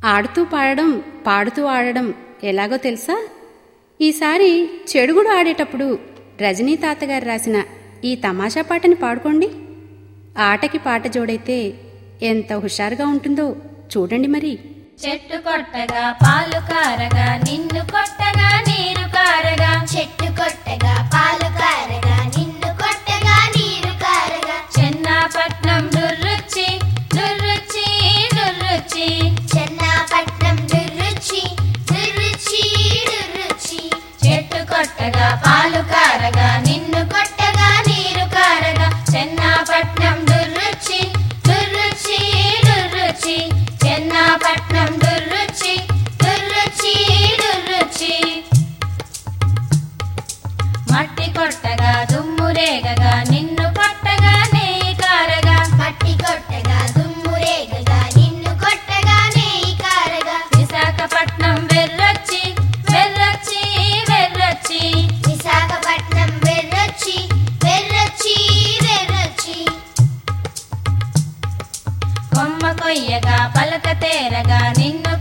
ఆడుతూ పాడడం పాడుతూ ఆడడం ఎలాగో తెలుసా ఈసారి చెడుగుడు ఆడేటప్పుడు రజనీ తాతగారు రాసిన ఈ తమాషా పాటని పాడుకోండి ఆటకి పాట జోడైతే ఎంత హుషారుగా ఉంటుందో చూడండి మరి చెట్టు కొట్టగా పాలు కారగా నిన్ను కొట్టగా నీరు కారగా చెట్టు కొట్టగా పాలు కారగా నిన్ను కొట్టగా నీరు కారగా చెన్నాపట్నం దుర్రుచి దుర్రుచి దుర్రుచి చెన్నాపట్నం దుర్రుచి దుర్రుచి దుర్రుచి చెట్టు కొట్టగా పాలు కారగా నిన్ను కొట్టగా నీరు కారగా చెన్నాపట్నం దుర్రుచి దుర్రుచి దుర్రుచి చెన్నాపట్నం దుర్రుచి దుర్రుచి దుర్రుచి మట్టి కొట్టగా దుమ్ము రేగగా నిన్ను కొట్టగా నెయ్యి కారగా మట్టి కొట్టగా దుమ్ము రేగగా నిన్ను కొట్టగా నెయ్యి కారగా విశాఖపట్నం వెర్రొచ్చి వెర్రొచ్చి వెర్రొచ్చి విశాఖపట్నం వెర్రొచ్చి వెర్రొచ్చి వెర్రొచ్చి కొమ్మ కొయ్యగా పలక తేరగా నిన్ను